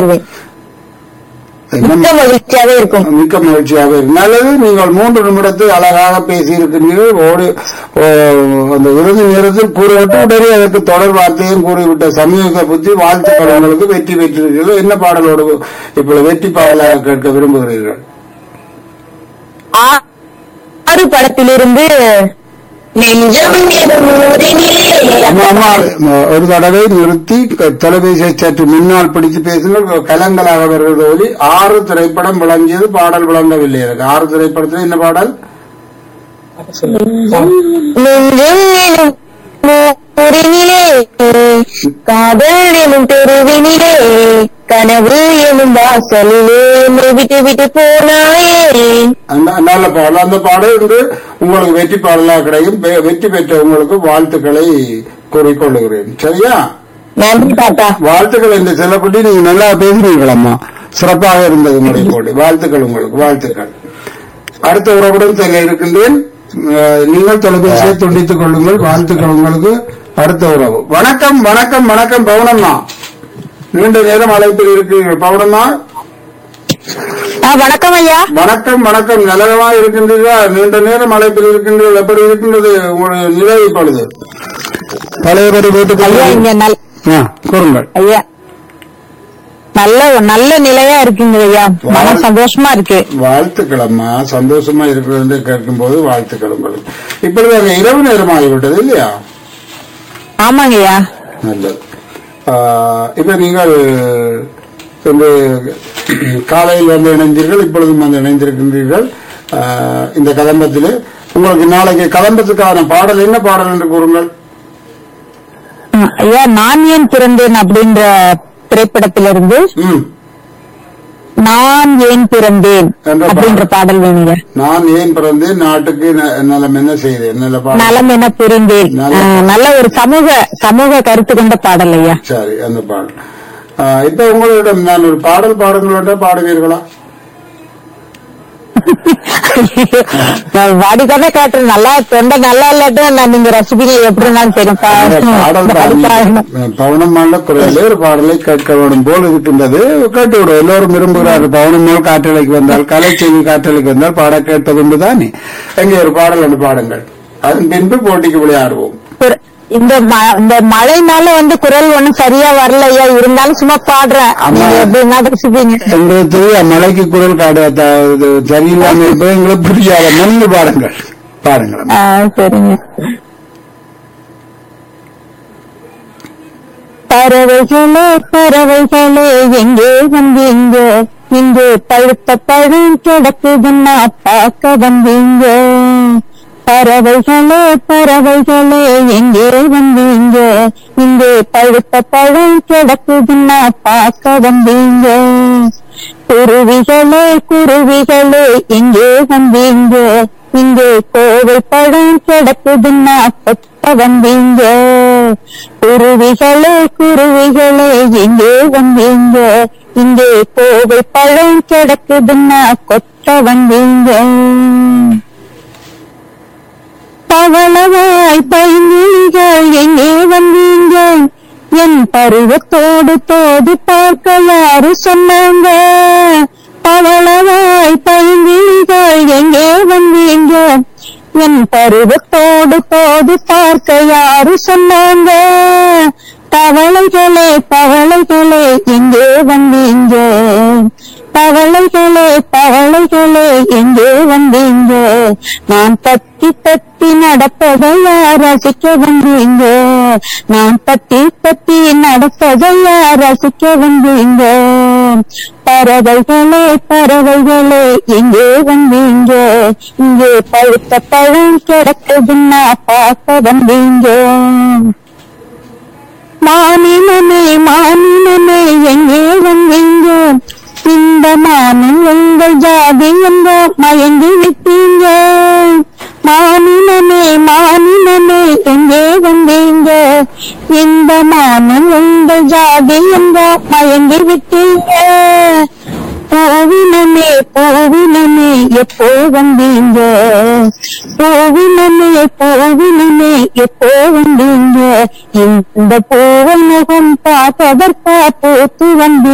வருவேன் என்ன மிக்க மகிழ்ச்சியாவே இருக்கும் மிக்க மகிழ்ச்சியாக இருக்கு. நல்லது நீங்கள் மூன்று நிமிடத்தில் அழகாக பேசி இருக்கின்றீர்கள் ஓடி ஓ, அந்த இறுதி நேரத்தில் கூறிவிட்டு உடனே அதற்கு தொடர் வார்த்தையும் கூறிவிட்ட சமூக புத்தி வாழ்த்துக்கள் உங்களுக்கு வெற்றி பெற்றிருக்கிறீர்கள் என்ன பாடலோடு இப்பொழுது வெற்றி பாடலாக கேட்க விரும்புகிறீர்கள் ஆ- ஆறு படத்திலிருந்து நெஞ்சம் எனும் ஊரினிலே அம்மா, அம்மா, ஒரு தடவை நிறுத்தி க- தொலைபேசியை சற்று முன்னால் பிடித்து பேசுங்கள் கலங்கலாக வருகிறது ஒலி ஆறு திரைப்படம் விளங்கியது பாடல் விளங்கவில்லை எனக்கு ஆறு திரைப்படத்தில் என்ன பாடல் நெஞ்சம் எனும் ஊரினிலே காதல் எனும் தெருவினிலே கனவு எனும் வாசலிலே என்னை விட்டு விட்டு போனாயே அந்த நல்ல பாடல் அந்த பாடல் வந்து உங்களுக்கு வெற்றி பாடலாக கிடைக்கும் வெ- வெற்றி பெற்ற உங்களுக்கு வாழ்த்துக்களை கூறிக்கொள்ளுகிறேன் சரியா நன்றி தாத்தா வாழ்த்துக்கள் என்று சொல்லப்பட்டு நீங்க நல்லா பேசுறீங்களம்மா சிறப்பாக இருந்தது உங்களுடைய போட்டி வாழ்த்துக்கள் உங்களுக்கு வாழ்த்துக்கள் அடுத்த உறவுடன் செல்ல இருக்கின்றேன் அஹ், நீங்கள் தொலைபேசியை துண்டித்துக் கொள்ளுங்கள் வாழ்த்துக்கள் உங்களுக்கு அடுத்த உறவு வணக்கம் வணக்கம் வணக்கம் பவுனம்மா நீண்ட நேரம் அழைப்பில் இருக்கிறீர்கள் பவுனம்மா ஆ, வணக்கம் ஐயா வணக்கம் வணக்கம் நலகமா இருக்கின்றீர்களா நீண்ட நேரம் அழைப்பில் இருக்கின்றீர்கள் எப்படி இருக்கின்றது உங்களுடைய நிலை இப்பொழுது பழையபடி ஐயா வீட்டுக்கு இங்க நல் ஆ, கூறுங்கள் ஐயா நல்ல நல்ல நிலையா இருக்குங்க ஐயா மன சந்தோஷமா இருக்கு வாழ்த்துக்கள் அம்மா சந்தோஷமா இருக்கிறது என்று கேட்கும்போது வாழ்த்துக்கள் உங்களுக்கு இப்பொழுது அங்க இரவு நேரம் ஆகிவிட்டது இல்லையா ஆமாங்க ஐயா நல்லது ஆ, இப்ப நீங்கள் வந்து காலையில் வந்து இணைந்தீர்கள் இப்பொழுதும் வந்து இணைந்திருக்கின்றீர்கள் ஆ, இந்த கதம்பத்தில் உங்களுக்கு நாளைக்கு கதம்பத்துக்கான பாடல் என்ன பாடல் என்று கூறுங்கள் ம், ஐயா நான் ஏன் பிறந்தேன் அப்படின்ற திரைப்படத்திலிருந்து ம் நான் ஏன் பிறந்தேன் என்ற அப்படின்ற பாடல் வேணுங்க நான் ஏன் பிறந்தேன் நாட்டுக்கு ந- நலம் என்ன செய்தேன் நல்ல பாடல் நலம் என பிரிந்தேன் நல்ல- ஆ, நல்ல ஒரு சமூக சமூக கருத்து கொண்ட பாடல் ஐயா சரி அந்த பாடல் ஆ, இப்ப உங்களிடம் நான் ஒரு பாடல் பாடுங்களா பாடுவீர்களா நான் வாடிக்கொண்டே கேட்டேன் நல்லா தொண்டை நல்லா இல்லாட்டும் நான் நீங்க ரசிப்பீங்க எப்படி இருந்தாலும் சரி பா- பாடல் பாடி பாடணும். பவனமான குரலில் ஒரு பாடலை கேட்க வேண்டும் போல் இருக்கின்றது கேட்டு விடும் எல்லோரும் விரும்புகிறார்கள் பவனமால் காற்றலைக்கு வந்தால் கலைச்செய்தி காற்றலைக்கு வந்தால் பாட கேட்பதுண்டு தானே எங்கே ஒரு பாடல் ஒன்று பாடுங்கள் அதன் பின்பு போட்டிக்கு விளையாடுவோம் குர- இந்த ம- இந்த மழைனால வந்து குரல் ஒண்ணும் சரியா வரல ஐயா இருந்தாலும் சும்மா பாடுறேன் ஆமா. நீங்க எப்படின்னா ரசிப்பீங்க எங்களுக்கு தெரியும் மலைக்கு குரல் காடு த- இது சரியில்லாம இருப்பது எங்களுக்கு புரியாத மண்ணு பாடுங்கள் பாடுங்கள் ஆ, சரிங்க பறவைகளே பறவைகளே எங்கே வந்தீங்க இங்கே பழுத்த பழம் கிடக்குதுன்னா பார்க்க வந்தீங்க பறவைகளே பறவைகளே எங்கே வந்தீங்க இங்கே பழுத்த பழம் கிடக்குதுன்னா பார்க்க வந்தீங்க குருவிகளே குருவிகளே எங்கே வந்தீங்க இங்கே கோவை பழம் கிடக்குதுன்னா கொத்த வந்தீங்க குருவிகளே குருவிகளே எங்கே வந்தீங்க இங்கே கோவை பழம் கிடக்குதுன்னா கொத்த வந்தீங்க பவளவாய் பைங்கிளிகள் எங்கே வந்தீங்க என் பருவத்தோடு தோது பார்க்க யாரு சொன்னாங்க பவளவாய் பைங்கிளிகள் எங்கே வந்தீங்க என் பருவத்தோடு தோது பார்க்க யாரு சொன்னாங்க தவளைகளே தவளைகளே எங்கே வந்தீங்க தவளைகளே தவளைகளே எங்கே வந்தீங்க நான் தத்தி தத்தி நடப்பதையா ரசிக்க வந்தீங்க நான் தத்தி தத்தி நடப்பதையா ரசிக்க வந்தீங்க பறவைகளே பறவைகளே எங்கே வந்தீங்க இங்கே பழுத்த பழம் கிடக்குதுன்னா பார்க்க வந்தீங்க மானினமே மானினமே எங்கே வந்தீங்க இந்த மானின் உங்கள் ஜாதி என்ற மயங்கி விட்டீங்க மானினமே மானினமே எங்கே வந்தீங்க இந்த மானின் உங்கள் ஜாதி என்ற மயங்கி விட்டீங்க பூவினமே பூவினமே எப்போ வந்தீங்க பூவினமே பூவினமே எப்போ வந்தீங்க இந்த பூவன் முகம் பார்ப்பதற்கா பூத்து வந்தீங்க